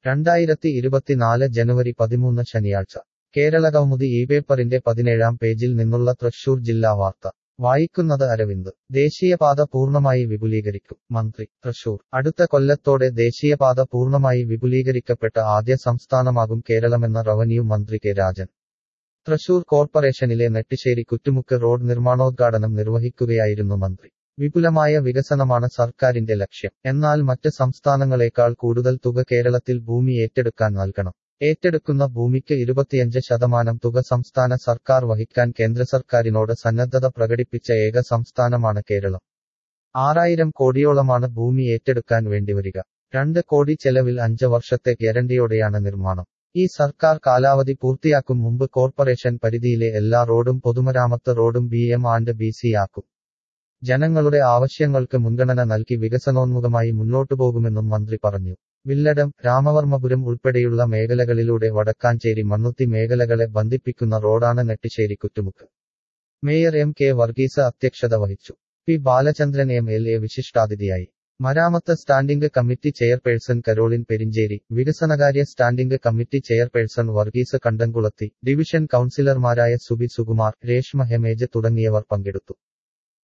രണ്ടായിരത്തി ഇരുപത്തിനാല് ജനുവരി പതിമൂന്ന് ശനിയാഴ്ച കേരളകൗമുദി ഈ പേപ്പറിന്റെ പതിനേഴാം പേജിൽ നിന്നുള്ള തൃശൂർ ജില്ലാ വാർത്ത വായിക്കുന്നത് അരവിന്ദ് ദേശീയപാത പൂർണ്ണമായി വിപുലീകരിക്കും മന്ത്രി തൃശൂർ അടുത്ത കൊല്ലത്തോടെ ദേശീയപാത പൂർണ്ണമായി വിപുലീകരിക്കപ്പെട്ട ആദ്യ സംസ്ഥാനമാകും കേരളമെന്ന റവന്യൂ മന്ത്രി കെ രാജൻ തൃശൂർ കോർപ്പറേഷനിലെ നെട്ടിശ്ശേരി കുറ്റുമുക്ക് റോഡ് നിർമ്മാണോദ്ഘാടനം നിർവഹിക്കുകയായിരുന്നു മന്ത്രി വിപുലമായ വികസനമാണ് സർക്കാരിന്റെ ലക്ഷ്യം എന്നാൽ മറ്റ് സംസ്ഥാനങ്ങളെക്കാൾ കൂടുതൽ തുക കേരളത്തിൽ ഭൂമി ഏറ്റെടുക്കാൻ നൽകണം ഏറ്റെടുക്കുന്ന ഭൂമിക്ക് ഇരുപത്തിയഞ്ച് ശതമാനം തുക സംസ്ഥാന സർക്കാർ വഹിക്കാൻ കേന്ദ്ര സർക്കാരിനോട് സന്നദ്ധത പ്രകടിപ്പിച്ച ഏക സംസ്ഥാനമാണ് കേരളം ആറായിരം കോടിയോളമാണ് ഭൂമി ഏറ്റെടുക്കാൻ വേണ്ടിവരിക രണ്ട് കോടി ചെലവിൽ അഞ്ച് വർഷത്തെ ഗ്യാരണ്ടിയോടെയാണ് നിർമ്മാണം ഈ സർക്കാർ കാലാവധി പൂർത്തിയാക്കും മുമ്പ് കോർപ്പറേഷൻ പരിധിയിലെ എല്ലാ റോഡും പൊതുമരാമത്ത് റോഡും B M and B C ആക്കും ജനങ്ങളുടെ ആവശ്യങ്ങൾക്ക് മുൻഗണന നൽകി വികസനോന്മുഖമായി മുന്നോട്ടു പോകുമെന്നും മന്ത്രി പറഞ്ഞു വില്ലടം രാമവർമ്മപുരം ഉൾപ്പെടെയുള്ള മേഖലകളിലൂടെ വടക്കാഞ്ചേരി മണ്ണുത്തി മേഖലകളെ ബന്ധിപ്പിക്കുന്ന റോഡാണ് Nettissery Kuttumuck mayor M K Varghese അധ്യക്ഷത വഹിച്ചു P Balachandran M L A വിശിഷ്ടാതിഥിയായി മരാമത്ത് standing committee chairperson Caroline Perinchery വികസനകാര്യ standing committee chairperson Varghese Kandamkulathy division കൌൺസിലർമാരായ സുബി സുകുമാർ രേഷ്മ ഹെമേജ് തുടങ്ങിയവർ പങ്കെടുത്തു